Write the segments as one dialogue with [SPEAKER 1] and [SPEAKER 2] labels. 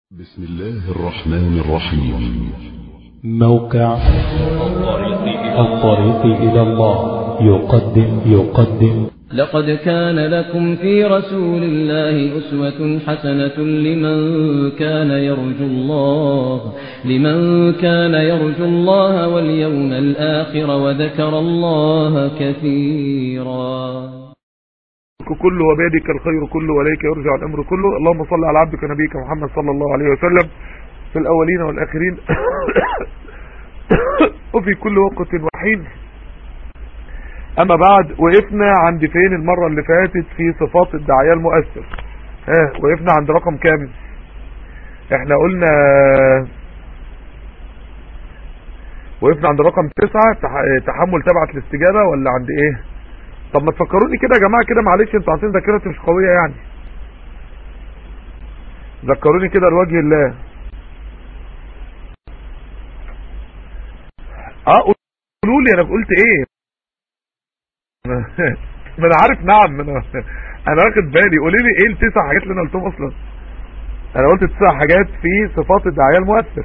[SPEAKER 1] بسم الله الرحمن الرحيم
[SPEAKER 2] موقع الطريق إلى الله يقدم يقدم
[SPEAKER 3] لقد كان لكم في رسول الله أسوة حسنة لمن كان يرجو الله لمن كان يرجو الله واليوم الآخر وذكر الله كثيرا
[SPEAKER 4] كله وبيدك الخير كله وليك يرجع الأمر كله اللهم صل على عبدك نبيك محمد صلى الله عليه وسلم في الأولين والآخرين وفي كل وقت وحين أما بعد وقفنا عند فين المرة اللي فاتت في صفات الداعية المؤثر ها وقفنا عند رقم كام احنا قلنا وقفنا عند رقم تسعة تح- تحمل تبعة الاستجابة ولا عند ايه طب ما تفكروني كده يا جماعة كده معلش انتوا عارفين ذاكرتي مش قوية يعني ذكروني كده لوجه الله اه قولوا لي انا قلت ايه ما انا عارف نعم ما انا انا واخد بالي قولي لي ايه التسع حاجات اللي انا قلتهم اصلا انا قلت تسع حاجات في صفات الداعية المؤثر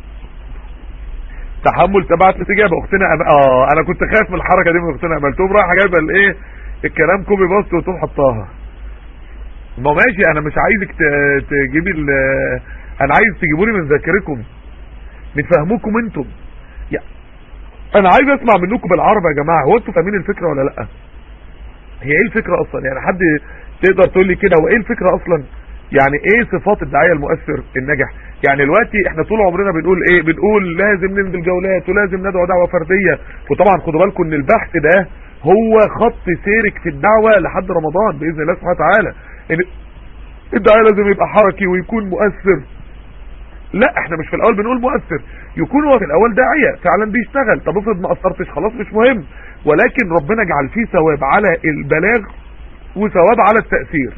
[SPEAKER 4] تحمل تبعت الاستجابه اختنا أم... اه انا كنت خايف من الحركه دي من اختنا امل تقوم رايحه جايبه الايه الكلام كوبي باست وتقوم حطاها ما ماشي انا مش عايزك ت... تجيبي ال... انا عايز تجيبوني من ذاكركم من فهمكم انتم يا... انا عايز اسمع منكم بالعربي يا جماعه هو انتوا فاهمين الفكره ولا لا هي ايه الفكره اصلا يعني حد تقدر تقول لي كده هو ايه الفكره اصلا يعني ايه صفات الداعيه المؤثر الناجح يعني دلوقتي احنا طول عمرنا بنقول ايه بنقول لازم ننزل جولات ولازم ندعو دعوه فرديه وطبعا خدوا بالكم ان البحث ده هو خط سيرك في الدعوه لحد رمضان باذن الله سبحانه وتعالى ان الداعيه لازم يبقى حركي ويكون مؤثر لا احنا مش في الاول بنقول مؤثر يكون هو في الاول داعيه فعلا بيشتغل طب افرض ما اثرتش خلاص مش مهم ولكن ربنا جعل فيه ثواب على البلاغ وثواب على التاثير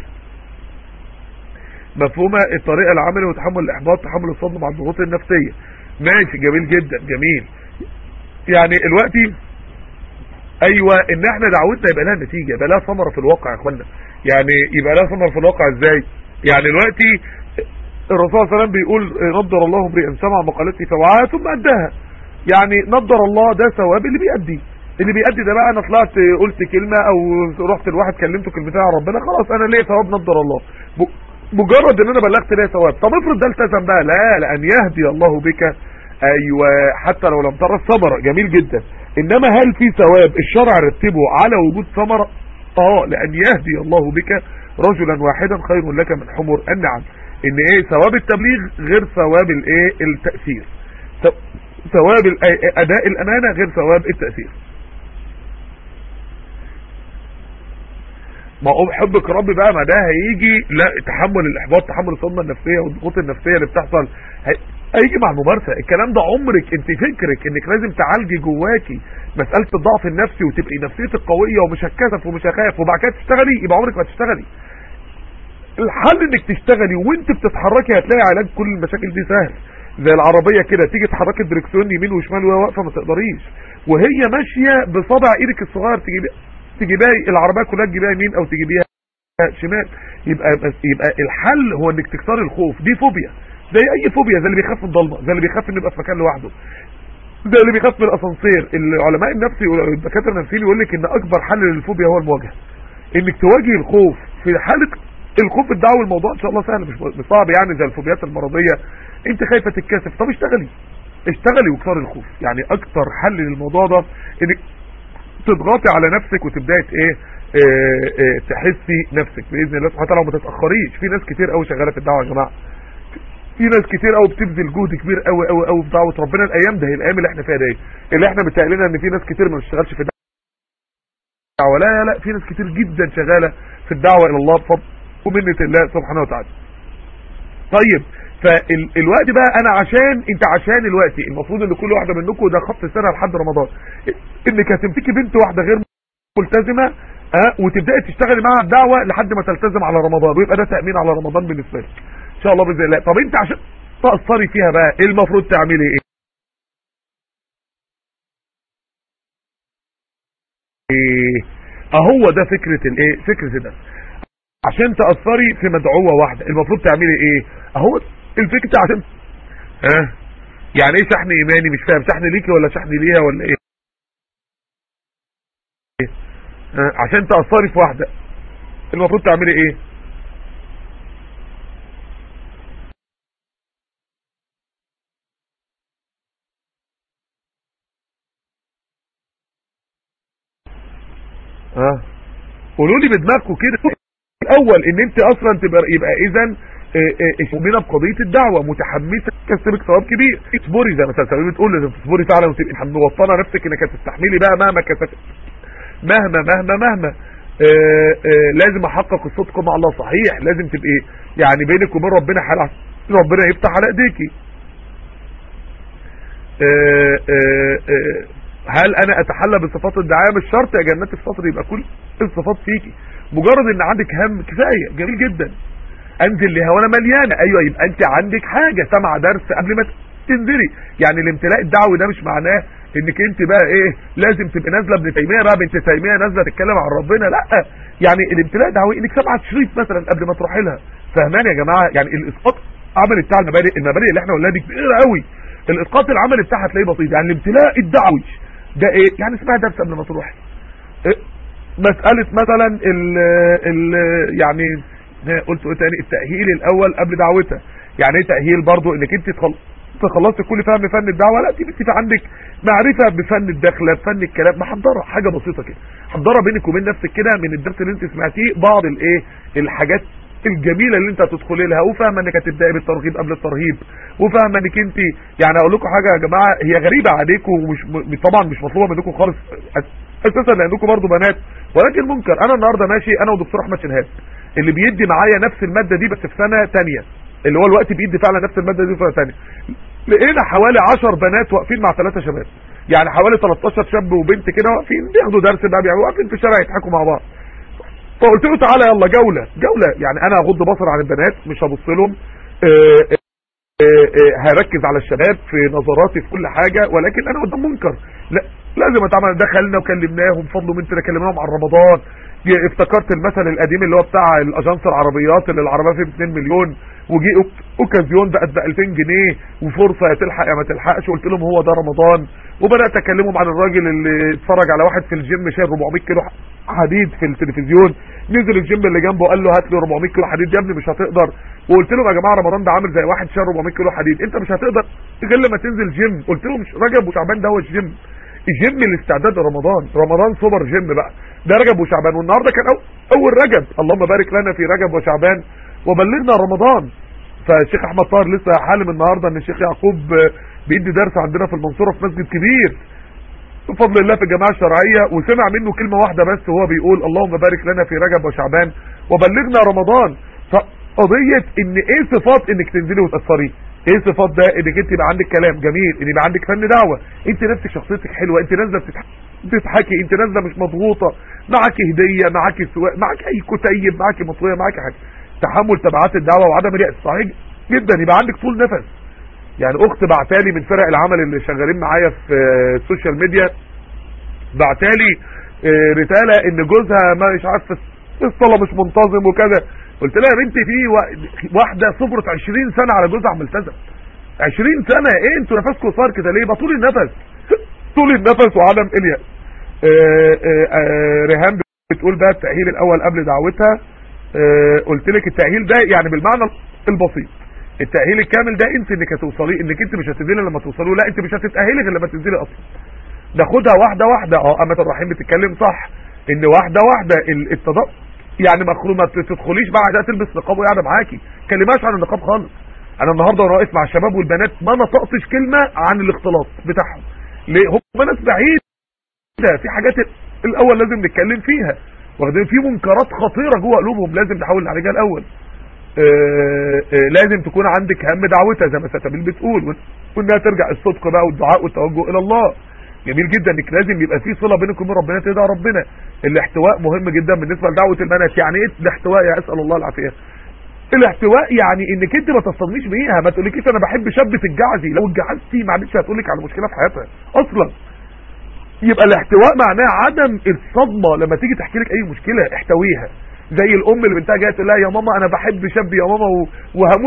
[SPEAKER 4] مفهومة الطريقة العملي وتحمل الإحباط تحمل الصدمة مع الضغوط النفسية ماشي جميل جدا جميل يعني الوقت ايوه ان احنا دعوتنا يبقى لها نتيجة يبقى لها ثمرة في الواقع يا اخوانا يعني يبقى لها ثمرة في الواقع ازاي يعني دلوقتي الرسول صلى الله عليه وسلم بيقول نضر الله امرئ سمع مقالتي فوعاها ثم اداها يعني نضر الله ده ثواب اللي بيأدي اللي بيأدي ده بقى انا طلعت قلت كلمة او رحت لواحد كلمته كلمتين عن ربنا خلاص انا ليه ثواب نضر الله مجرد ان انا بلغت ليه ثواب طب افرض ده التزم بقى لا لان يهدي الله بك ايوه حتى لو لم ترى الثمره جميل جدا انما هل في ثواب الشرع رتبه على وجود ثمره اه لان يهدي الله بك رجلا واحدا خير لك من حمر النعم ان ايه ثواب التبليغ غير ثواب الايه التاثير ثواب اداء الامانه غير ثواب التاثير ما هو حبك رب بقى ما ده هيجي لا تحمل الاحباط تحمل الصدمه النفسيه والضغوط النفسيه اللي بتحصل هيجي مع الممارسه الكلام ده عمرك انت فكرك انك لازم تعالجي جواكي مساله الضعف النفسي وتبقي نفسيتك قويه ومش هتكسف ومش هخاف وبعد كده تشتغلي يبقى عمرك ما تشتغلي الحل انك تشتغلي وانت بتتحركي هتلاقي علاج كل المشاكل دي سهل زي العربيه كده تيجي تحركي الدركسيون يمين وشمال وهي واقفه ما تقدريش وهي ماشيه بصابع ايدك الصغير تجيبي تجيبها العربيه كلها تجيبها يمين او تجيبيها شمال يبقى يبقى الحل هو انك تكسري الخوف دي فوبيا زي اي فوبيا زي اللي بيخاف من الضلمه زي اللي بيخاف انه يبقى في مكان لوحده زي اللي بيخاف من الاسانسير العلماء النفسي والدكاتره النفسيين يقول لك ان اكبر حل للفوبيا هو المواجهه انك تواجهي الخوف في حاله الخوف الدعوي الموضوع ان شاء الله سهل مش مش صعب يعني زي الفوبيات المرضيه انت خايفه تتكسف طب اشتغلي اشتغلي واكسري الخوف يعني اكتر حل للموضوع ده انك تضغطي على نفسك وتبداي ايه اه اه تحسي نفسك باذن الله سبحانه وتعالى وما تتاخريش في ناس كتير قوي شغاله في الدعوه يا جماعه في ناس كتير قوي بتبذل جهد كبير قوي قوي قوي في دعوه ربنا الايام ده هي الايام اللي احنا فيها دي اللي احنا متقالنا ان في ناس كتير ما بتشتغلش في الدعوه لا لا لا في ناس كتير جدا شغاله في الدعوه الى الله بفضل ومنه الله سبحانه وتعالى طيب فالوقت بقى انا عشان انت عشان الوقت المفروض ان كل واحده منكم ده خط سنه لحد رمضان انك هتمسكي بنت واحده غير ملتزمه اه وتبداي تشتغلي معاها الدعوه لحد ما تلتزم على رمضان ويبقى ده تامين على رمضان بالنسبه لك ان شاء الله باذن الله طب انت عشان تاثري فيها بقى ايه المفروض تعملي ايه ايه اهو ده فكره الايه فكره ده عشان تاثري في مدعوه واحده المفروض تعملي ايه اهو الفكره عشان ها يعني ايه شحن ايماني مش فاهم شحن ليكي ولا شحن ليها ولا ايه ها عشان تاثري في واحده المفروض تعملي ايه ها قولوا لي بدماغكم كده الاول ان انت اصلا تبقى يبقى اذا مؤمنه بقضيه الدعوه متحمسه تكسبك ثواب كبير اصبري زي ما سلسله بتقول لازم تصبري فعلا وتبقي موطنه نفسك انك هتستحملي بقى مهما كسبت مهما مهما مهما آآ آآ لازم احقق الصدق مع الله صحيح لازم تبقي يعني بينك وبين ربنا حال ربنا يفتح على ايديكي هل انا اتحلى بصفات الدعايه مش شرط يا جنات الفطر يبقى كل الصفات فيكي مجرد ان عندك هم كفايه جميل جدا انزل لها وانا مليانه ايوه يبقى انت عندك حاجه سمع درس قبل ما تنزلي يعني الامتلاء الدعوي ده مش معناه انك انت بقى ايه لازم تبقى نازله ابن تيميه بقى بنت تيميه نازله تتكلم عن ربنا لا يعني الامتلاء الدعوي انك سمعت شريط مثلا قبل ما تروحي لها فاهمان يا جماعه يعني الاسقاط عمل بتاع المبادئ المبادئ اللي احنا قلناها دي كبيره قوي الاسقاط العمل بتاعها تلاقيه بسيط يعني الامتلاء الدعوي ده ايه يعني اسمها درس قبل ما تروحي إيه؟ مساله مثلا ال ال يعني قلت ايه تاني التاهيل الاول قبل دعوتها يعني ايه تاهيل برضو انك انت خلصت كل فهم فن الدعوه لا تبقى في عندك معرفه بفن الدخله بفن الكلام محضره حاجه بسيطه كده محضره بينك وبين نفسك كده من الدرس اللي انت سمعتيه بعض الايه الحاجات الجميله اللي انت هتدخلي لها وفاهمه انك هتبداي بالترغيب قبل الترهيب وفاهمه انك انت يعني اقول لكم حاجه يا جماعه هي غريبه عليكم ومش طبعا مش مطلوبه منكم خالص اساسا لانكم برضو بنات ولكن منكر انا النهارده ماشي انا ودكتور احمد شنهاب اللي بيدي معايا نفس الماده دي بس في سنه ثانيه اللي هو الوقت بيدي فعلا نفس الماده دي في سنه ثانيه لقينا حوالي 10 بنات واقفين مع ثلاثه شباب يعني حوالي 13 شاب وبنت كده واقفين بياخدوا درس بقى بيعملوا واقفين في الشارع يضحكوا مع بعض فقلت له تعالى يلا جوله جوله يعني انا هغض بصر عن البنات مش هبص لهم هركز على الشباب في نظراتي في كل حاجه ولكن انا قدام منكر لا لازم اتعامل دخلنا وكلمناهم فضلوا من انت كلمناهم عن رمضان افتكرت المثل القديم اللي هو بتاع الاجانس العربيات اللي العربيه فيه ب 2 مليون وجي اوكازيون بقت ب 2000 جنيه وفرصه يا تلحق يا ما تلحقش قلت لهم هو ده رمضان وبدات اكلمهم عن الراجل اللي اتفرج على واحد في الجيم شايل 400 كيلو حديد في التلفزيون نزل الجيم اللي جنبه قال له هات لي 400 كيلو حديد يا ابني مش هتقدر وقلت لهم يا جماعه رمضان ده عامل زي واحد شايل 400 كيلو حديد انت مش هتقدر غير لما تنزل جيم قلت لهم رجب وشعبان ده هو الجيم الجيم الاستعداد لرمضان رمضان سوبر جيم بقى ده رجب وشعبان والنهارده كان اول رجب اللهم بارك لنا في رجب وشعبان وبلغنا رمضان فالشيخ احمد طاهر لسه حالم النهارده ان الشيخ يعقوب بيدي درس عندنا في المنصوره في مسجد كبير بفضل الله في الجماعه الشرعيه وسمع منه كلمه واحده بس وهو بيقول اللهم بارك لنا في رجب وشعبان وبلغنا رمضان فقضيه ان ايه صفات انك تنزلي وتاثري ايه صفات ده انك انت يبقى عندك كلام جميل ان يبقى عندك فن دعوه انت نفسك شخصيتك حلوه انت نازله بتضحكي انت نازله مش مضغوطه معاكي هديه معاكي سواق معاكي اي كتيب معاكي مطويه معاكي حاجه تحمل تبعات الدعوه وعدم اليأس صحيح جدا يبقى عندك طول نفس يعني اخت بعتالي من فرق العمل اللي شغالين معايا في السوشيال ميديا بعتالي رساله ان جوزها ما مش عارف الصلاه مش منتظم وكذا قلت لها يا بنتي في واحده صبرت 20 سنه على جوزها ملتزم 20 سنه ايه انتوا نفسكم صار كده ليه طول النفس طول النفس وعدم الياس ريهام بتقول بقى التاهيل الاول قبل دعوتها قلت لك التاهيل ده يعني بالمعنى البسيط التاهيل الكامل ده انت انك هتوصلي انك انت مش هتنزلي لما توصلي لا انت مش هتتاهلي غير لما تنزلي اصلا ناخدها واحده واحده اه امه الرحيم بتتكلم صح ان واحده واحده التضاء يعني مخلوق ما تدخليش بعد تلبس نقاب وقاعده معاكي كلماش عن النقاب خالص انا النهارده وانا واقف مع الشباب والبنات ما نطقتش كلمه عن الاختلاط بتاعهم ليه هم ناس بعيده في حاجات الاول لازم نتكلم فيها واخدين في منكرات خطيره جوه قلوبهم لازم نحاول نعالجها الاول آآ آآ لازم تكون عندك هم دعوتها زي ما ستابيل بتقول وانها ترجع الصدق بقى والدعاء والتوجه الى الله جميل جدا انك لازم يبقى في صله بينك وبين ربنا تدعي ربنا الاحتواء مهم جدا بالنسبه لدعوه البنات يعني ايه الاحتواء يا اسال الله العافيه الاحتواء يعني انك انت ما تصطدميش بيها ما تقوليش انا بحب شاب تتجعزي لو اتجعزتي معلش هتقول لك على مشكله في حياتها اصلا يبقى الاحتواء معناه عدم الصدمه لما تيجي تحكي لك اي مشكله احتويها زي الام اللي بنتها جايه تقول لها يا ماما انا بحب شاب يا ماما وهموت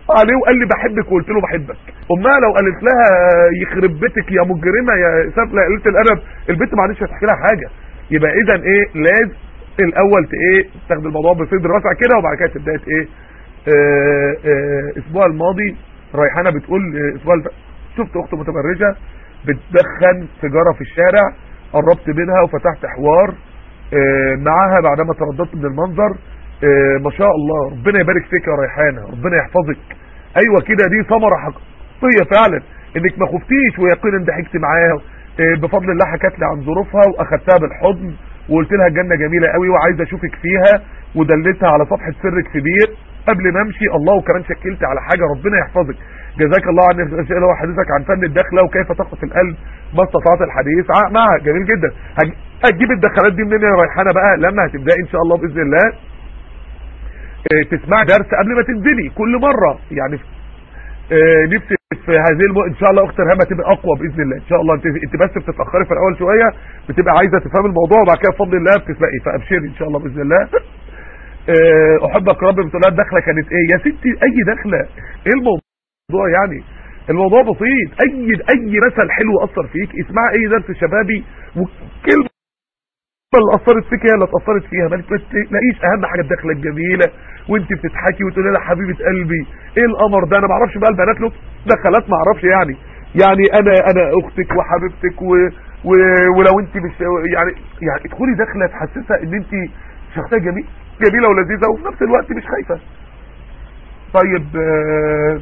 [SPEAKER 4] عليه وقال لي بحبك وقلت له بحبك امها لو قالت لها يخرب بيتك يا مجرمه يا سافله قلت الادب البنت ما عادش هتحكي لها حاجه يبقى اذا ايه لازم الاول ت- ايه تاخد الموضوع بصدر واسع كده وبعد كده تبدا ايه آه، آه، الاسبوع الماضي ريحانه بتقول آه، الاسبوع اللي فات شفت اخت متبرجه بتدخن سيجاره في الشارع قربت منها وفتحت حوار آه، معاها بعدما ترددت من المنظر آه، ما شاء الله ربنا يبارك فيك يا ريحانه ربنا يحفظك ايوه كده دي ثمره حقيقيه فعلا انك ما خفتيش ويقينا ضحكت معاها آه، بفضل الله حكت لي عن ظروفها واخدتها بالحضن وقلت لها الجنه جميله قوي وعايز اشوفك فيها ودلتها على صفحه سرك في بير قبل ما امشي الله وكمان شكلت على حاجه ربنا يحفظك جزاك الله عن الاسئله وحديثك عن فن الدخله وكيف تقف القلب ما استطعت الحديث ع- معها جميل جدا هج- هتجيب الدخلات دي منين يا ريحانه بقى لما هتبداي ان شاء الله باذن الله آه، تسمع درس قبل ما تنزلي كل مره يعني آه، نفسي في هذه الم... ان شاء الله اخت رهامه تبقى اقوى باذن الله ان شاء الله انت انت بس بتتاخري في الاول شويه بتبقى عايزه تفهم الموضوع وبعد كده بفضل الله بتسبقي فابشري ان شاء الله باذن الله آه، احبك رب بتقول لها الدخله كانت ايه يا ستي اي دخله ايه الموضوع يعني الموضوع بسيط اي اي مثل حلو اثر فيك اسمع اي درس شبابي وكلمه اللي اثرت فيك هي اللي اتاثرت فيها ما تلاقيش اهم حاجه الدخله الجميله وانت بتضحكي وتقولي لها حبيبه قلبي ايه القمر ده انا ما اعرفش بقى البنات له دخلات ما اعرفش يعني يعني انا انا اختك وحبيبتك و و ولو انت مش يعني يعني ادخلي داخله تحسسها ان انت شخصيه جميله جميله ولذيذه وفي نفس الوقت مش خايفه طيب آه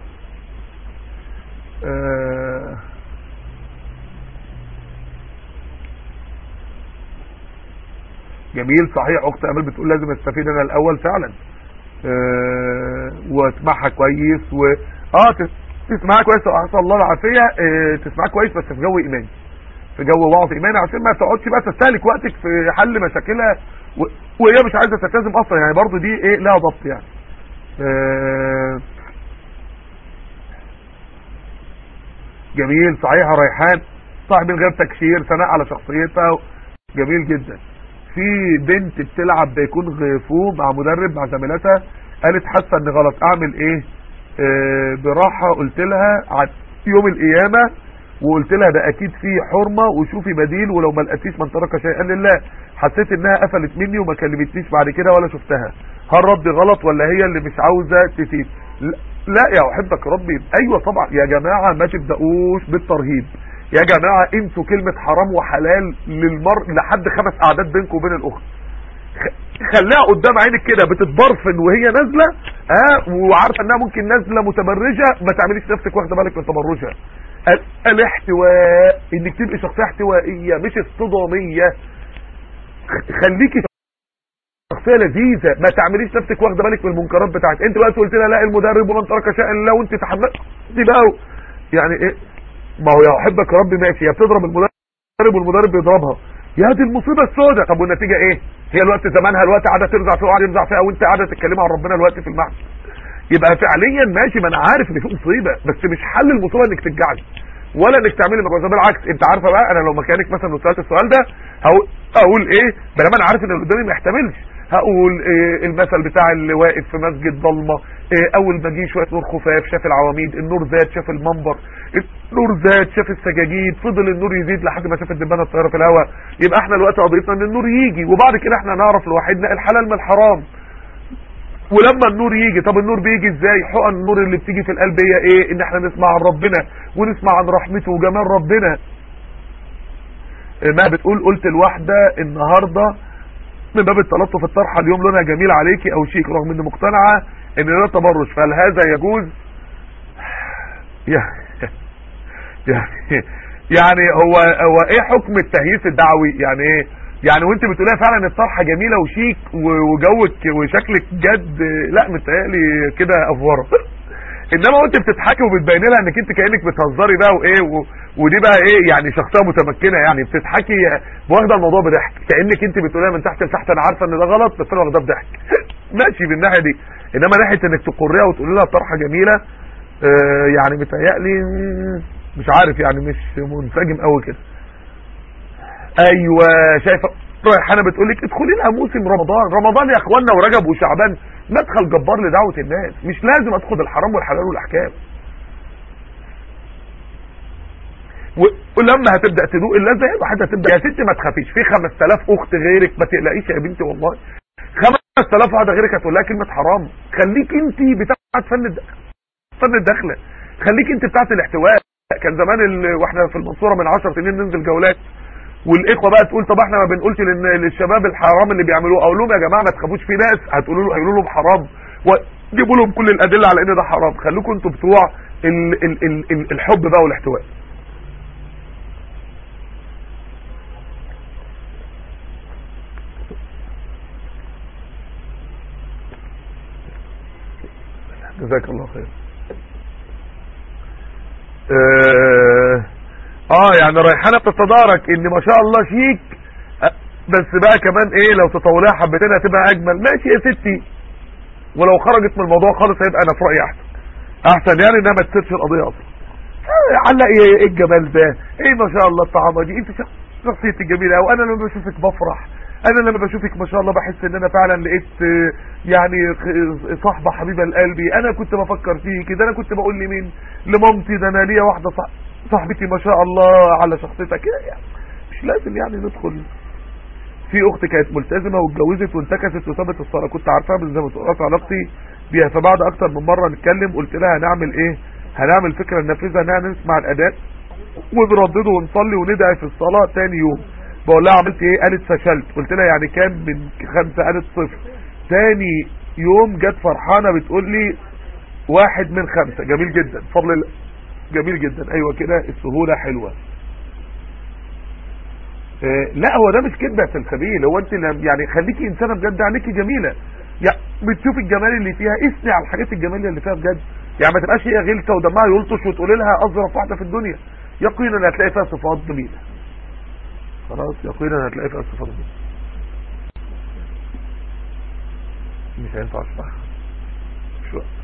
[SPEAKER 4] آه جميل صحيح اخت امل بتقول لازم استفيد انا الاول فعلا أه واسمعها كويس و اه تس- تسمعها كويس وحصل الله العافيه أه تسمعها كويس بس في جو ايماني في جو وعظ ايماني عشان ما تقعدش بقى تستهلك وقتك في حل مشاكلها و... وهي مش عايزه تلتزم اصلا يعني برضو دي ايه لها ضبط يعني أه جميل صحيح يا ريحان صاحب من غير تكشير ثناء على شخصيتها جميل جدا في بنت بتلعب بيكون غفو مع مدرب مع زميلتها قالت حاسه ان غلط اعمل ايه آه براحه قلت لها عن يوم القيامه وقلت لها ده اكيد فيه حرمه وشوفي بديل ولو ما لقيتيش من ترك شيئا لله حسيت انها قفلت مني وما كلمتنيش بعد كده ولا شفتها هل ردي غلط ولا هي اللي مش عاوزه تسيب لا- لا يا احبك ربي ايوه طبعا يا جماعه ما تبداوش بالترهيب يا جماعه انسوا كلمه حرام وحلال للمر لحد خمس اعداد بينكم وبين الاخت خ- خليها قدام عينك كده بتتبرفن وهي نازله اه وعارفه انها ممكن نازله متبرجه ما تعمليش نفسك واخده بالك من تبرجها ال- الاحتواء انك تبقي شخصيه احتوائيه مش اصطداميه خ- خليكي شخصيه لذيذه ما تعمليش نفسك واخده بالك من المنكرات بتاعت انت بقى قلت لها لا المدرب ومن ترك شيئا لله وانت تحملت دي بقى يعني ايه ما هو يا احبك يا رب ماشي هي بتضرب المدرب والمدرب بيضربها يا دي المصيبه السوداء طب والنتيجه ايه هي الوقت زمانها الوقت قاعده ترزع فيها وقاعده يرزع فيها وانت قاعده تتكلمي عن ربنا الوقت في المحشر يبقى فعليا ماشي ما انا عارف ان في مصيبه بس مش حل المصيبه انك ترجعي ولا انك تعملي مجازة بالعكس انت عارفه بقى انا لو مكانك مثلا وسالت السؤال ده هقول اقول ايه بينما انا عارف ان اللي قدامي ما يحتملش هقول إيه المثل بتاع اللي واقف في مسجد ضلمه إيه اول ما جه شويه نور خفاف شاف العواميد النور زاد شاف المنبر النور زاد شاف السجاجيد فضل النور يزيد لحد ما شاف الدبانه الطايره في الهواء يبقى احنا دلوقتي قضيتنا ان النور يجي وبعد كده احنا نعرف لوحدنا الحلال من الحرام ولما النور يجي طب النور بيجي ازاي حقن النور اللي بتيجي في القلب هي ايه ان احنا نسمع عن ربنا ونسمع عن رحمته وجمال ربنا ما بتقول قلت الواحدة النهاردة من باب التلطف الطرحة اليوم لونها جميل عليكي او شيك رغم اني مقتنعة ان ده تبرج فهل هذا يجوز يعني يعني يعني هو هو ايه حكم التهييس الدعوي يعني ايه يعني وانت بتقوليها فعلا الطرحه جميله وشيك و- وجوك وشكلك جد لا متهيألي كده افوره انما وانت بتضحكي وبتبين لها انك انت كانك بتهزري بقى وايه و... ودي بقى ايه يعني شخصيه متمكنه يعني بتضحكي واخده الموضوع بضحك كانك انت بتقولها من تحت لتحت انا عارفه ان ده غلط بس انا واخداه بضحك ماشي بالناحيه دي انما ناحيه انك تقريها وتقولي لها طرحه جميله آه يعني متهيألي مم، مش عارف يعني مش منسجم قوي كده ايوه شايفه ريحانه بتقول لك ادخلي لها موسم رمضان رمضان يا اخوانا ورجب وشعبان مدخل جبار لدعوه الناس مش لازم ادخل الحرام والحلال والاحكام و- ولما هتبدا تدوق اللذه هي الواحده هتبدا يا ستي ما تخافيش في 5000 اخت غيرك ما تقلقيش يا بنتي والله 5000 واحده غيرك هتقول لها كلمه حرام خليك انت بتاعه فن الد- فن الدخله خليك انت بتاعه الاحتواء كان زمان ال... واحنا في المنصوره من 10 سنين ننزل جولات والاخوه بقى تقول طب احنا ما بنقولش لل- للشباب الحرام اللي بيعملوه اقول لهم يا جماعه ما تخافوش في ناس هتقولوا له هيقولوا لهم حرام وجيبوا لهم كل الادله على ان ده حرام خليكم انتوا بتوع ال... ال... ال... ال- الحب بقى والاحتواء جزاك الله خير اه, آه يعني ريحانه بتتدارك ان ما شاء الله شيك آه، بس بقى كمان ايه لو تطولها حبتين هتبقى اجمل ماشي يا ستي ولو خرجت من الموضوع خالص هيبقى انا في رايي احسن احسن يعني انها ما تسيبش القضيه اصلا آه، علق ايه ايه الجمال ده ايه ما شاء الله الطعامه دي انت شخ- شخصيتك جميله قوي انا لما بشوفك بفرح انا لما بشوفك ما شاء الله بحس ان انا فعلا لقيت آه، يعني خ- صاحبه حبيبه لقلبي انا كنت بفكر فيه كده انا كنت بقول لمين لمامتي ده انا ليا واحده صح صاحبتي ما شاء الله على شخصيتها كده يعني مش لازم يعني ندخل في اخت كانت ملتزمه واتجوزت وانتكست وسابت الصلاه كنت عارفاها من زمان تقرأت علاقتي بيها فبعد اكتر من مره نتكلم قلت لها هنعمل ايه هنعمل فكره ننفذها ان احنا نسمع الاذان ونردده ونصلي وندعي في الصلاه تاني يوم بقول لها عملت ايه قالت فشلت قلت لها يعني كان من خمسه قالت صفر تاني يوم جت فرحانه بتقول لي واحد من خمسه جميل جدا فضل الله جميل جدا ايوه كده السهوله حلوه آه، لا هو ده مش كدبه سلسبيل هو انت لم- يعني خليكي انسانه بجد عينيكي جميله يعني بتشوفي الجمال اللي فيها اسمي على الحاجات الجميله اللي فيها بجد يعني ما تبقاش هي غلسه ودمها يلطش وتقولي لها اظرف واحده في الدنيا يقينا هتلاقي فيها صفات جميله خلاص يقينا هتلاقي فيها صفات جميله مش هينفع اشرح مش وقت.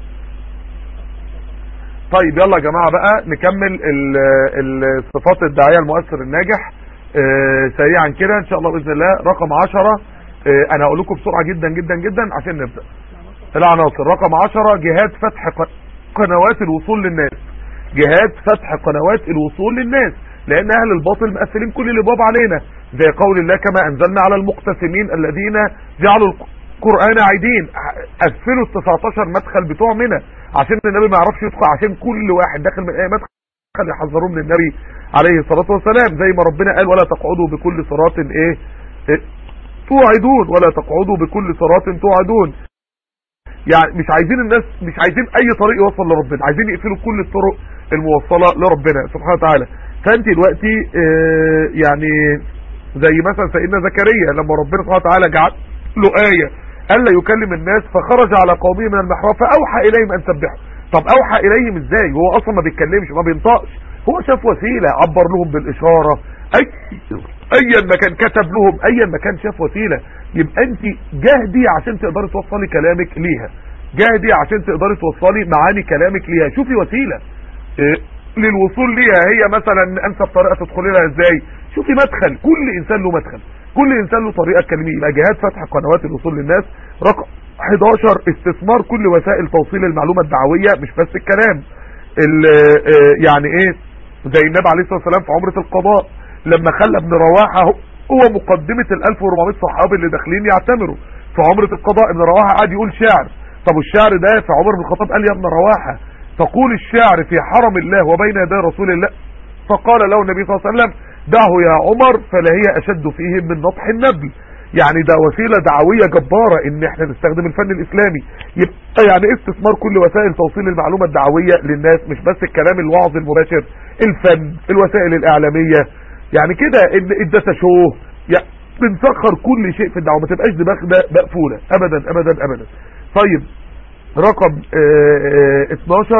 [SPEAKER 4] طيب يلا يا جماعه بقى نكمل ال- ال- الصفات الداعيه المؤثر الناجح آه، سريعا كده ان شاء الله باذن الله رقم 10 آه، انا هقول لكم بسرعه جدا جدا جدا عشان نبدا العناصر رقم 10 جهاد فتح ق- قنوات الوصول للناس جهاد فتح قنوات الوصول للناس لان اهل الباطل مقفلين كل الابواب علينا زي قول الله كما انزلنا على المقتسمين الذين جعلوا القران عايدين قفلوا ال 19 مدخل بتوع منى عشان النبي ما يعرفش يدخل عشان كل واحد داخل من اي مدخل يحذروه من النبي عليه الصلاه والسلام زي ما ربنا قال ولا تقعدوا بكل صراط ايه, إيه توعدون ولا تقعدوا بكل صراط توعدون يعني مش عايزين الناس مش عايزين اي طريق يوصل لربنا عايزين يقفلوا كل الطرق الموصله لربنا سبحانه وتعالى فانت دلوقتي آه، يعني زي مثلا سيدنا زكريا لما ربنا سبحانه وتعالى جعل له ايه الا يكلم الناس فخرج على قومه من المحراب فاوحى اليهم ان سبحوا طب اوحى اليهم ازاي هو اصلا ما بيتكلمش ما بينطقش هو شاف وسيله عبر لهم بالاشاره اي ايا ما كان كتب لهم ايا ما كان شاف وسيله يبقى انت جاهدي عشان تقدري توصلي كلامك ليها جاهدي عشان تقدري توصلي معاني كلامك ليها شوفي وسيله إيه، للوصول ليها هي مثلا انسب طريقه تدخلي لها ازاي شوفي مدخل كل انسان له مدخل كل انسان له طريقه تكلميه يبقى جهاد فتح قنوات الوصول للناس رقم 11 استثمار كل وسائل توصيل المعلومه الدعويه مش بس الكلام ال- آه، يعني ايه زي النبي عليه الصلاه والسلام في عمره القضاء لما خلى ابن رواحه هو- هو مقدمه ال 1400 صحابي اللي داخلين يعتمروا في عمره القضاء ابن رواحه قعد يقول شعر طب الشعر ده في عمر بن الخطاب قال يا ابن رواحه تقول الشعر في حرم الله وبين يدي رسول الله فقال له النبي صلى الله عليه وسلم دعه يا عمر فلا هي اشد فيه من نطح النبل يعني ده وسيلة دعوية جبارة ان احنا نستخدم الفن الاسلامي يبقى يعني استثمار كل وسائل توصيل المعلومة الدعوية للناس مش بس الكلام الوعظ المباشر الفن الوسائل الاعلامية يعني كده ان الداتا شو يعني بنسخر كل شيء في الدعوة ما تبقاش دماغنا مقفولة ابدا ابدا ابدا طيب رقم آه، آه، 12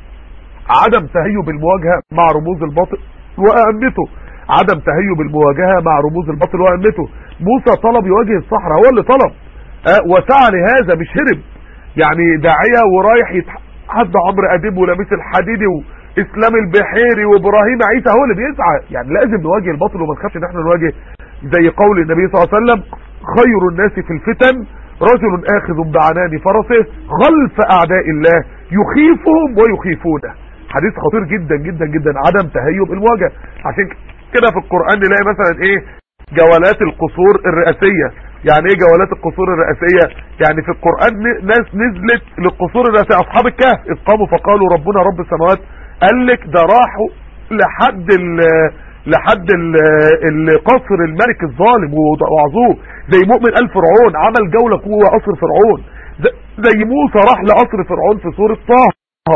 [SPEAKER 4] عدم تهيب المواجهة مع رموز الباطل وأهمته عدم تهيب المواجهة مع رموز الباطل وأهمته موسى طلب يواجه الصحراء هو اللي طلب أه وسعى لهذا مش هرب يعني داعية ورايح يتحدى عمرو أديب ولميس الحديدي وإسلام البحيري وإبراهيم عيسى هو اللي بيسعى يعني لازم نواجه الباطل وما نخافش إن احنا نواجه زي قول النبي صلى الله عليه وسلم خير الناس في الفتن رجل آخذ بعنان فرسه خلف أعداء الله يخيفهم ويخيفونه حديث خطير جدا جدا جدا عدم تهيب المواجهة عشان كده في القرآن نلاقي مثلا ايه جولات القصور الرئاسية يعني ايه جولات القصور الرئاسية يعني في القرآن ن- ناس نزلت للقصور الرئاسية اصحاب الكهف اذ قاموا فقالوا ربنا رب السماوات قال لك ده راحوا لحد ال لحد ال- القصر الملك الظالم ووعظوه زي مؤمن آل فرعون عمل جولة جوه قصر فرعون ز- زي موسى راح لقصر فرعون في سورة طه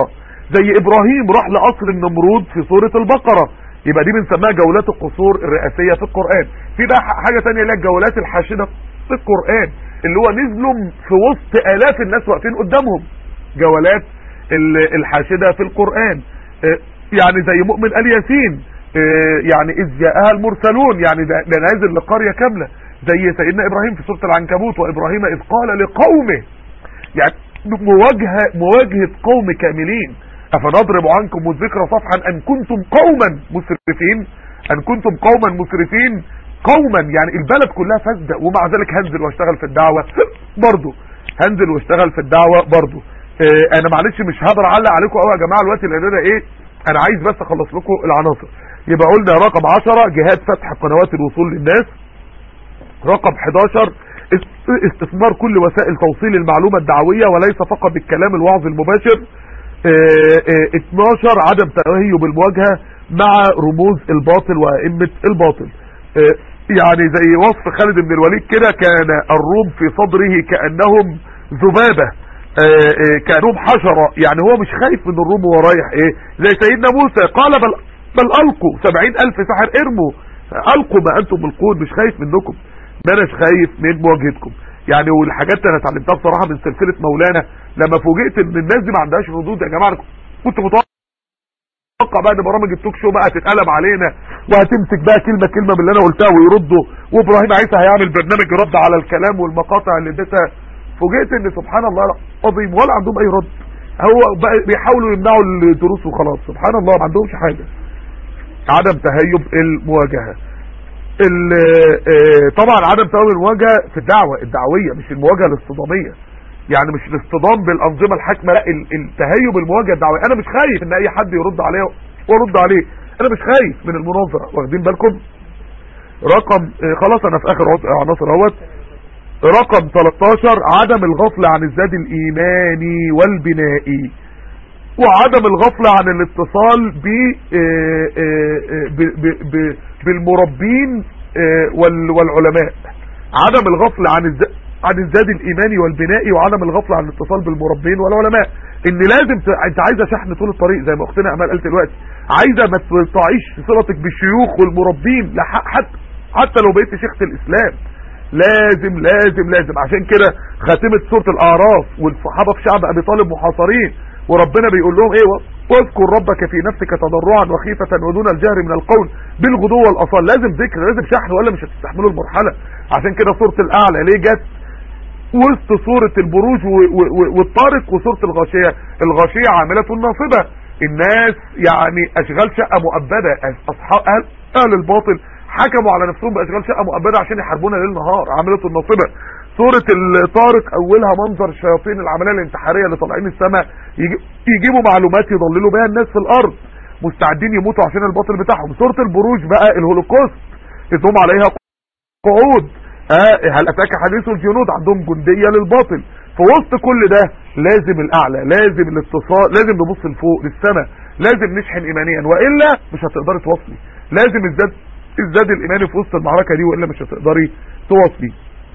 [SPEAKER 4] زي ابراهيم راح لقصر النمرود في سورة البقرة يبقى دي بنسميها جولات القصور الرئاسية في القرآن في بقى ح- حاجة تانية اللي هي الجولات الحاشدة في القرآن اللي هو نزلوا في وسط آلاف الناس واقفين قدامهم جولات ال- الحاشدة في القرآن آه، يعني زي مؤمن آل ياسين آه، يعني إذ جاءها المرسلون يعني ده ده نازل لقرية كاملة زي سيدنا إبراهيم في سورة العنكبوت وإبراهيم إذ قال لقومه يعني مواجهة مواجهة قوم كاملين أفنضرب عنكم الذكر صفحا أن كنتم قوما مسرفين أن كنتم قوما مسرفين قوما يعني البلد كلها فاسدة ومع ذلك هنزل واشتغل في الدعوة برضو هنزل واشتغل في الدعوة برضو اه انا معلش مش هقدر اعلق عليكم قوي يا جماعة الوقت لان انا ايه انا عايز بس اخلص لكم العناصر يبقى قلنا رقم 10 جهاد فتح قنوات الوصول للناس رقم 11 است- استثمار كل وسائل توصيل المعلومة الدعوية وليس فقط بالكلام الوعظ المباشر اه اه 12 عدم تأهيب المواجهة مع رموز الباطل وأئمة الباطل اه يعني زي وصف خالد بن الوليد كده كان الروم في صدره كأنهم ذبابة اه اه كأنهم حشرة يعني هو مش خايف من الروم وهو رايح ايه زي سيدنا موسى قال بل, بل ألقوا سبعين ألف ساحر ارموا ألقوا ما أنتم ملقون مش خايف منكم ما أناش خايف من مواجهتكم يعني والحاجات اللي انا اتعلمتها بصراحة من سلسلة مولانا لما فوجئت ان الناس دي ما عندهاش ردود يا جماعة أنا كنت متوقع بقى ان برامج التوك شو بقى هتتقلب علينا وهتمسك بقى كلمة كلمة من اللي انا قلتها ويردوا وابراهيم عيسى هيعمل برنامج رد على الكلام والمقاطع اللي اديتها فوجئت ان سبحان الله العظيم ولا عندهم اي رد هو بقى بيحاولوا يمنعوا الدروس وخلاص سبحان الله ما عندهمش حاجة عدم تهيب المواجهة ال- آه، طبعا عدم تهيب المواجهة في الدعوة الدعوية مش المواجهة الاصطدامية يعني مش الاصطدام بالانظمه الحاكمه لا ال- التهيب المواجهه الدعويه انا مش خايف ان اي حد يرد عليا وارد عليه انا مش خايف من المناظره واخدين بالكم رقم آه، خلاص انا في اخر عط- عناصر اهوت رقم 13 عدم الغفله عن الزاد الايماني والبنائي وعدم الغفله عن الاتصال ب آه، آه، آه، ب- ب- ب- بالمربين آه، وال- والعلماء عدم الغفله عن الز... عن الزاد الايماني والبنائي وعدم الغفله عن الاتصال بالمربين والعلماء ان لازم ت... انت عايزه شحن طول الطريق زي ما اختنا امال قالت دلوقتي عايزه ما تقطعيش صلتك بالشيوخ والمربين لح... حتى حتى لو بقيت شيخه الاسلام لازم لازم لازم عشان كده خاتمه سوره الاعراف والصحابه في شعب ابي طالب محاصرين وربنا بيقول لهم ايه واذكر ربك في نفسك تضرعا وخيفة ودون الجهر من القول بالغدو والاصال لازم ذكر لازم شحن ولا مش هتستحملوا المرحلة عشان كده سورة الاعلى ليه جت وسط سورة البروج و- و- و- والطارق وسورة الغاشية الغاشية عاملة ناصبة الناس يعني اشغال شقة مؤبدة اصحاب اهل, أهل الباطل حكموا على نفسهم باشغال شقة مؤبدة عشان يحاربونا ليل نهار عاملة الناصبة سورة الطارق اولها منظر الشياطين العملية الانتحارية اللي طالعين السماء يجي- يجيبوا معلومات يضللوا بيها الناس في الارض مستعدين يموتوا عشان الباطل بتاعهم سورة البروج بقى الهولوكوست اذ هم عليها قعود ها هل اتاك حديث الجنود عندهم جندية للباطل في وسط كل ده لازم الاعلى لازم الاتصال لازم نبص لفوق للسماء لازم نشحن ايمانيا والا مش هتقدري توصلي لازم الزاد الزاد الايماني في وسط المعركة دي والا مش هتقدري توصلي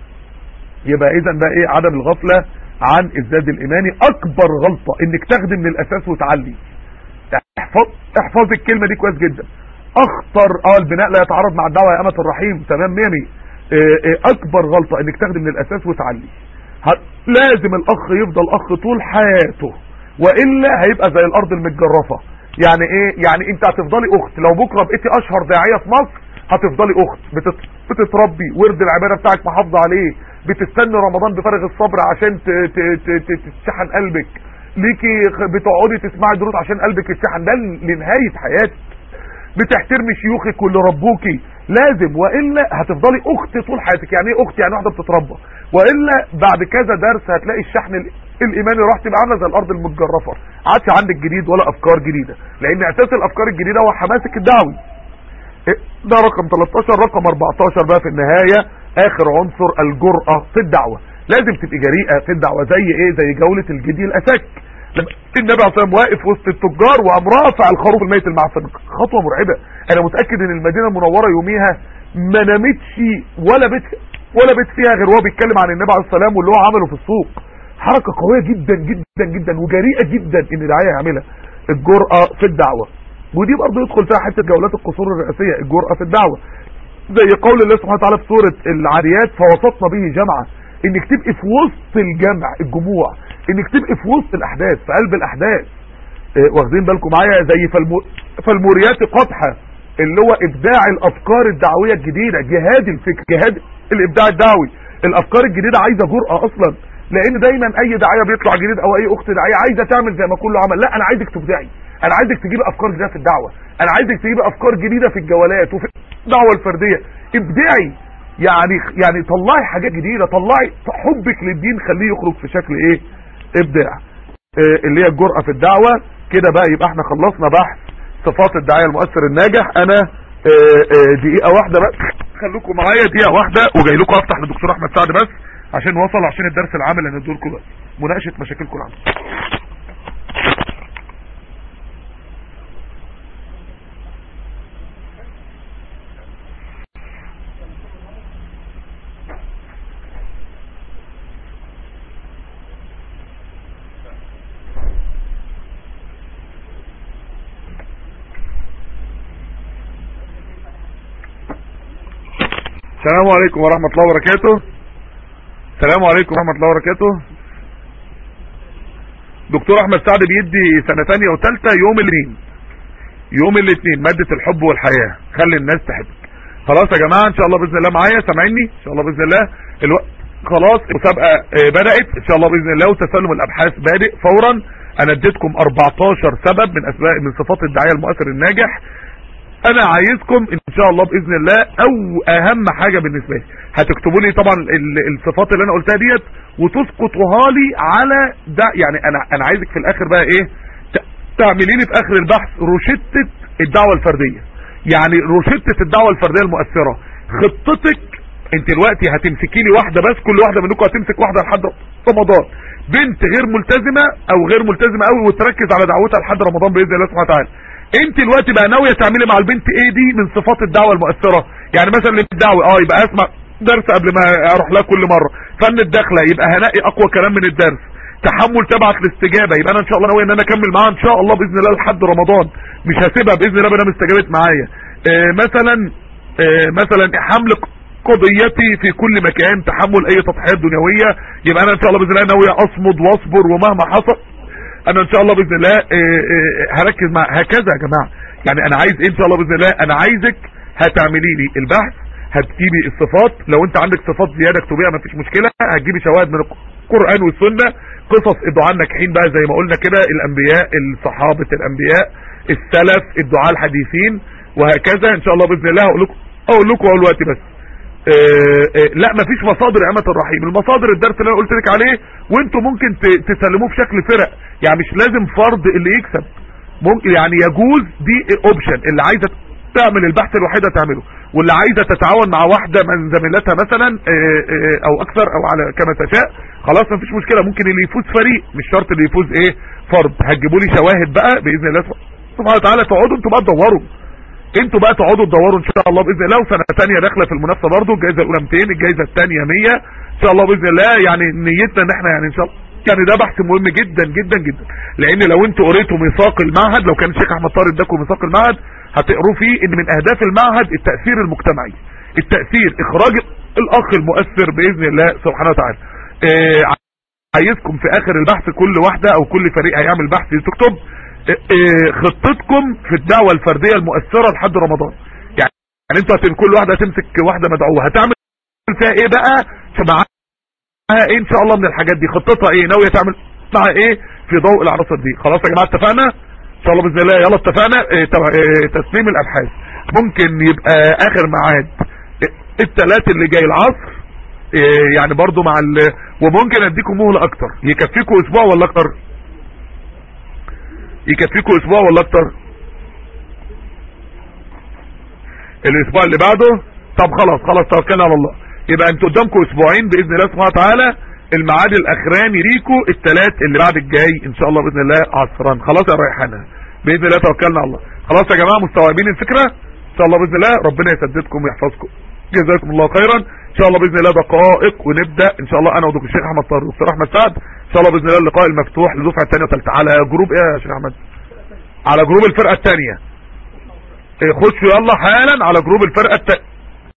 [SPEAKER 4] يبقى اذا بقى ايه عدم الغفلة عن الزاد الايماني اكبر غلطة انك تاخدي من الاساس وتعلي احفظ احفظ الكلمة دي كويس جدا اخطر اه البناء لا يتعارض مع الدعوة يا امة الرحيم تمام ميمي اه اه اكبر غلطة انك تاخدي من الاساس وتعلي ه- لازم الاخ يفضل اخ طول حياته والا هيبقى زي الارض المتجرفة يعني ايه يعني انت هتفضلي اخت لو بكره بقيتي اشهر داعية في مصر هتفضلي اخت بتت... بتتربي ورد العبادة بتاعك محافظة عليه بتستني رمضان بفارغ الصبر عشان ت... ت... ت... ت... تتشحن قلبك ليكي خ- بتقعدي تسمعي دروس عشان قلبك يتشحن ده لنهاية حياتك بتحترمي شيوخك واللي ربوكي لازم والا هتفضلي اخت طول حياتك يعني ايه اخت يعني واحده بتتربى والا بعد كذا درس هتلاقي الشحن ال- الايماني راح تبقى عامله زي الارض المتجرفه عادش عندك جديد ولا افكار جديده لان اساس الافكار الجديده هو حماسك الدعوي ده رقم 13 رقم 14 بقى في النهاية اخر عنصر الجرأة في الدعوة لازم تبقي جريئة في الدعوة زي ايه زي جولة الجدي الاسك لما النبي عليه الصلاه والسلام واقف وسط التجار وقام رافع الخروف الميت المعفن خطوه مرعبه انا متاكد ان المدينه المنوره يوميها ما نامتش ولا بيت ولا بيت فيها غير وهو بيتكلم عن النبي عليه السلام واللي هو عمله في السوق حركه قويه جدا جدا جدا وجريئه جدا ان داعيه يعملها الجرأة في الدعوة ودي برضه يدخل فيها حته جولات القصور الرئاسيه الجرأة في الدعوه زي قول الله سبحانه وتعالى في سوره العاريات فوسطنا به جمعا انك تبقي في وسط الجمع الجموع انك تبقي في وسط الاحداث في قلب الاحداث اه واخدين بالكم معايا زي فالمو... فالموريات قطحه اللي هو ابداع الافكار الدعويه الجديده جهاد الفكر جهاد الابداع الدعوي الافكار الجديده عايزه جرأة اصلا لان دايما اي داعيه بيطلع جديد او اي اخت داعيه عايزه تعمل زي ما كله عمل لا انا عايزك تبدعي انا عايزك تجيب افكار جديده في الدعوه انا عايزك تجيب افكار جديده في الجولات وفي الدعوه الفرديه ابدعي يعني يعني طلعي حاجات جديده طلعي حبك للدين خليه يخرج في شكل ايه ابداع إيه اللي هي الجرأة في الدعوه كده بقى يبقى احنا خلصنا بحث صفات الداعيه المؤثر الناجح انا إيه إيه دقيقه واحده بس خليكم معايا دقيقه واحده وجاي لكم افتح للدكتور احمد سعد بس عشان نوصل عشان الدرس العام اللي هنديه لكم بس مناقشه مشاكلكم العامه السلام عليكم ورحمة الله وبركاته السلام عليكم ورحمة الله وبركاته دكتور احمد سعد بيدي سنة تانية وتالتة يوم الاثنين يوم الاثنين مادة الحب والحياة خلي الناس تحبك خلاص يا جماعة ان شاء الله باذن الله معايا سامعيني ان شاء الله باذن الله الوقت خلاص المسابقة آه، بدأت ان شاء الله باذن الله وتسلم الابحاث بادئ فورا انا اديتكم 14 سبب من اسباب من صفات الداعية المؤثر الناجح انا عايزكم ان شاء الله باذن الله او اهم حاجه بالنسبه لي هتكتبوا لي طبعا ال- الصفات اللي انا قلتها ديت وتسقطوها لي على ده يعني انا انا عايزك في الاخر بقى ايه ت- تعملي لي في اخر البحث روشته الدعوه الفرديه يعني روشته الدعوه الفرديه المؤثره خطتك انت دلوقتي هتمسكي لي واحده بس كل واحده منكم هتمسك واحده لحد رمضان بنت غير ملتزمه او غير ملتزمه قوي وتركز على دعوتها لحد رمضان باذن الله سبحانه وتعالى انت دلوقتي بقى ناويه تعملي مع البنت ايه دي من صفات الدعوه المؤثره يعني مثلا الدعوه اه يبقى اسمع درس قبل ما اروح لها كل مره فن الدخله يبقى هنقي اقوى كلام من الدرس تحمل تبعت الاستجابه يبقى انا ان شاء الله ناوي ان انا اكمل معاها ان شاء الله باذن الله لحد رمضان مش هسيبها باذن الله ما استجابت معايا آه مثلا آه مثلا حمل قضيتي في كل مكان تحمل اي تضحيات دنيويه يبقى انا ان شاء الله باذن الله ناوي اصمد واصبر ومهما حصل انا ان شاء الله باذن الله آه، آه، هركز مع هكذا يا جماعه يعني انا عايز ايه ان شاء الله باذن الله انا عايزك هتعملي لي البحث هتجيبي الصفات لو انت عندك صفات زياده اكتبيها مفيش مشكله هتجيبي شواهد من القران والسنه قصص الدعاء الناجحين بقى زي ما قلنا كده الانبياء الصحابه الانبياء السلف الدعاء الحديثين وهكذا ان شاء الله باذن الله هقول لكم اقول لكم اول وقت بس آه، آه، لا مفيش مصادر امة الرحيم المصادر الدرس اللي انا قلت لك عليه وانتوا ممكن ت- تسلموه بشكل فرق يعني مش لازم فرض اللي يكسب ممكن يعني يجوز دي اوبشن اللي عايزه تعمل البحث الوحيده تعمله واللي عايزه تتعاون مع واحده من زميلاتها مثلا آه، آه، او اكثر او على كما تشاء خلاص مفيش مشكله ممكن اللي يفوز فريق مش شرط اللي يفوز ايه فرد هتجيبوا لي شواهد بقى باذن الله سبحانه وتعالى تقعدوا انتوا بقى تدوروا انتوا بقى تقعدوا تدوروا ان شاء الله باذن الله وسنه ثانيه داخله في المنافسه برضه الجائزه الاولى 200 الجائزه الثانيه 100 ان شاء الله باذن الله يعني نيتنا ان احنا يعني ان شاء الله يعني ده بحث مهم جدا جدا جدا لان لو انتوا قريتوا ميثاق المعهد لو كان الشيخ احمد طارق اداكم ميثاق المعهد هتقروا فيه ان من اهداف المعهد التاثير المجتمعي التاثير اخراج الاخ المؤثر باذن الله سبحانه وتعالى اه عايزكم في اخر البحث كل واحده او كل فريق هيعمل بحث تكتب اه اه خطتكم في الدعوه الفرديه المؤثره لحد رمضان يعني يعني انتوا هت- كل واحده هتمسك واحده مدعوه هتعمل فيها ايه بقى معاها ايه ان شاء الله من الحاجات دي خطتها ايه ناويه تعمل معاها ايه في ضوء العناصر دي خلاص يا جماعه اتفقنا ان شاء الله باذن الله يلا اتفقنا اه تب- اه تسليم الابحاث ممكن يبقى اخر ميعاد الثلاث اللي جاي العصر اه يعني برضو مع ال... وممكن اديكم مهله اكتر يكفيكم اسبوع ولا اكتر يكفيكم اسبوع ولا اكتر الاسبوع اللي بعده طب خلاص خلاص توكلنا على الله يبقى انتوا قدامكم اسبوعين باذن الله سبحانه وتعالى الميعاد الاخراني ليكوا الثلاث اللي بعد الجاي ان شاء الله باذن الله عصرا خلاص يا ريحانه باذن الله توكلنا على الله خلاص يا جماعه مستوعبين الفكره ان شاء الله باذن الله ربنا يسددكم ويحفظكم جزاكم الله خيرا ان شاء الله باذن الله دقائق ونبدا ان شاء الله انا ودكتور الشيخ احمد طاهر والدكتور احمد سعد ان شاء الله باذن الله اللقاء المفتوح لدفعه الثانيه وثالثه على جروب ايه يا شيخ احمد على جروب الفرقه الثانيه خشوا يلا حالا على جروب الفرقه الثانيه